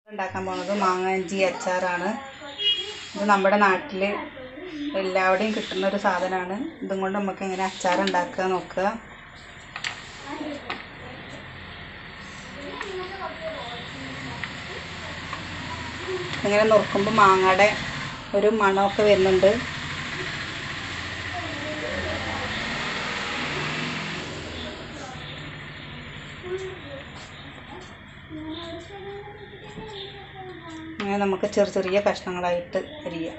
ഉണ്ടാക്കാൻ പോകുന്നത് മാങ്ങാഞ്ചി അച്ചാറാണ് ഇത് നമ്മുടെ നാട്ടിൽ എല്ലാവിടെയും കിട്ടുന്ന ഒരു സാധനമാണ് ഇതും കൊണ്ട് നമുക്ക് എങ്ങനെ അച്ചാർ ഉണ്ടാക്കുക നോക്കുക ഇങ്ങനെ നുറുക്കുമ്പോൾ മാങ്ങയുടെ ഒരു മണമൊക്കെ വരുന്നുണ്ട് അങ്ങനെ നമുക്ക് ചെറിയ ചെറിയ കഷ്ണങ്ങളായിട്ട് അരിയാം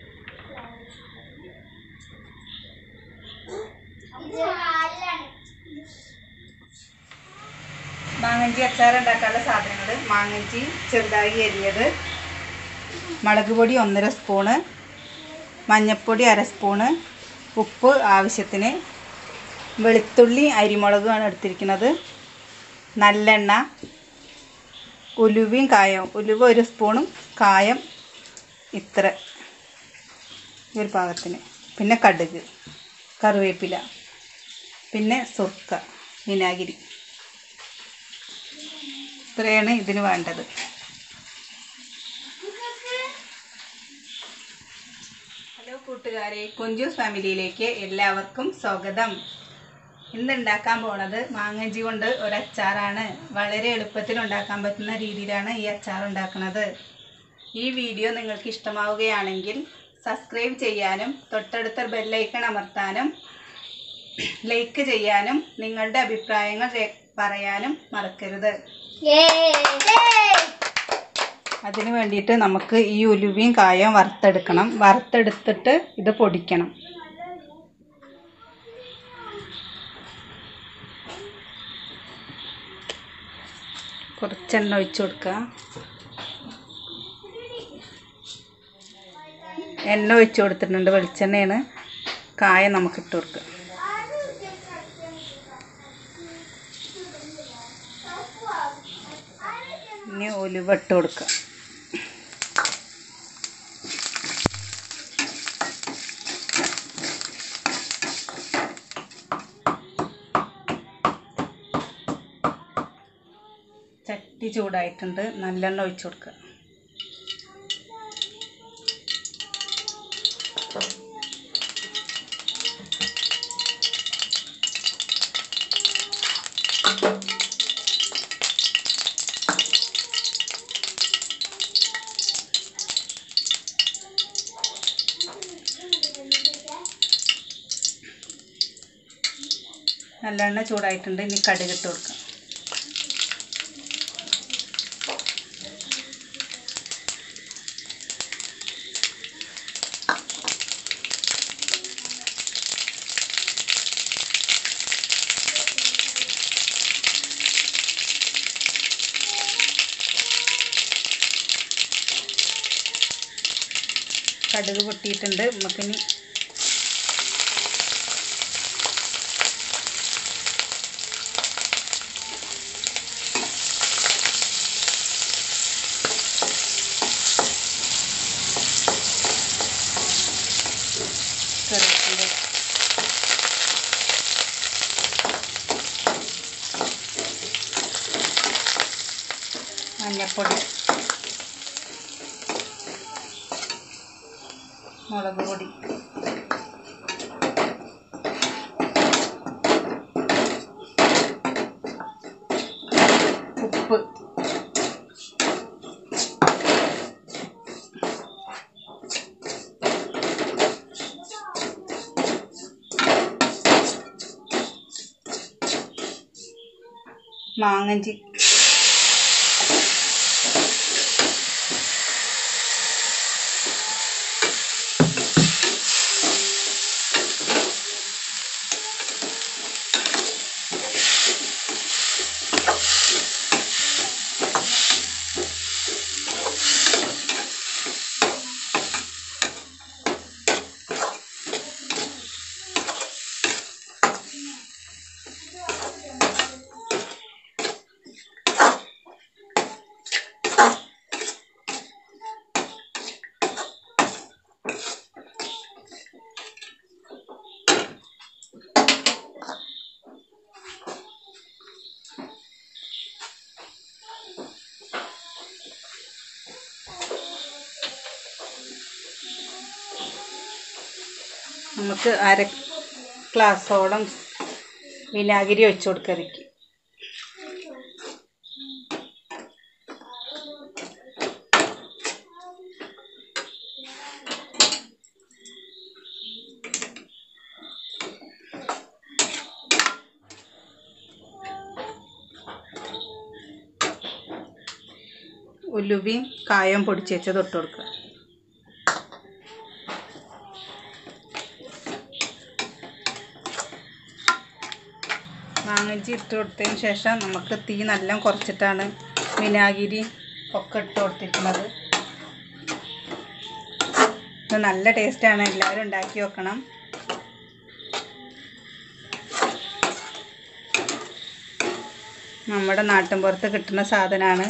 മാങ്ങഞ്ചി അച്ചാർ ഉണ്ടാക്കാനുള്ള സാധനങ്ങൾ മാങ്ങഞ്ചി ചെറുതായി അരിഞ്ഞത് മുളക് പൊടി ഒന്നര സ്പൂണ് മഞ്ഞൾപ്പൊടി അര സ്പൂണ് ഉപ്പ് ആവശ്യത്തിന് വെളുത്തുള്ളി അരിമുളകുമാണ് എടുത്തിരിക്കുന്നത് നല്ലെണ്ണ ഉലുവയും കായവും ഉലുവ ഒരു സ്പൂണും കായം ഇത്ര ഈ ഒരു പാകത്തിന് പിന്നെ കടുക് കറിവേപ്പില പിന്നെ സുർക്ക വിനാഗിരി ഇത്രയാണ് ഇതിന് വേണ്ടത് ഹലോ കൂട്ടുകാരെ കുഞ്ചൂസ് ഫാമിലിയിലേക്ക് എല്ലാവർക്കും സ്വാഗതം ഇന്ന് ഉണ്ടാക്കാൻ പോണത് മാങ്ങഞ്ചി കൊണ്ട് ഒരു അച്ചാറാണ് വളരെ എളുപ്പത്തിൽ ഉണ്ടാക്കാൻ പറ്റുന്ന രീതിയിലാണ് ഈ അച്ചാർ ഉണ്ടാക്കുന്നത് ഈ വീഡിയോ നിങ്ങൾക്ക് ഇഷ്ടമാവുകയാണെങ്കിൽ സബ്സ്ക്രൈബ് ചെയ്യാനും തൊട്ടടുത്ത ബെല്ലൈക്കൺ അമർത്താനും ലൈക്ക് ചെയ്യാനും നിങ്ങളുടെ അഭിപ്രായങ്ങൾ രേ- പറയാനും മറക്കരുത് അതിന് വേണ്ടിയിട്ട് നമുക്ക് ഈ ഉലുവയും കായവും വറുത്തെടുക്കണം വറുത്തെടുത്തിട്ട് ഇത് പൊടിക്കണം കുറച്ച് എണ്ണ ഒഴിച്ച് കൊടുക്കുക എണ്ണ ഒഴിച്ച് കൊടുത്തിട്ടുണ്ട് വെളിച്ചെണ്ണയാണ് കായ നമുക്ക് ഇട്ട് കൊടുക്കുക ഇനി ഉലുവ ഇട്ട് കൊടുക്കുക ചട്ടി ചൂടായിട്ടുണ്ട് നല്ലെണ്ണ ഒഴിച്ച് കൊടുക്കുക നല്ലെണ്ണ ചൂടായിട്ടുണ്ട് ഇനി കടുക് ഇട്ട് കൊടുക്കാം കടുക് പൊട്ടിയിട്ടുണ്ട് നമുക്കിനി കറിവേപ്പില മഞ്ഞൾപ്പൊടി മുളക് പൊടി ഉപ്പ് മാങ്ങഞ്ചി നമുക്ക് അര ഗ്ലാസോളം വിനാഗിരി ഒഴിച്ചു കൊടുക്കറിക്ക് ഉലുവയും കായം പൊടിച്ച് വെച്ചത് ഇട്ട് കൊടുക്കുക മാങ്ങഞ്ചി ഇട്ട് കൊടുത്തതിന് ശേഷം നമുക്ക് തീ നല്ല കുറച്ചിട്ടാണ് വിനാഗിരി ഒക്കെ ഇട്ട് കൊടുത്തിരിക്കുന്നത് ഇത് നല്ല ടേസ്റ്റാണ് എല്ലാവരും ഉണ്ടാക്കി വെക്കണം നമ്മുടെ നാട്ടിൻപുറത്ത് കിട്ടുന്ന സാധനമാണ്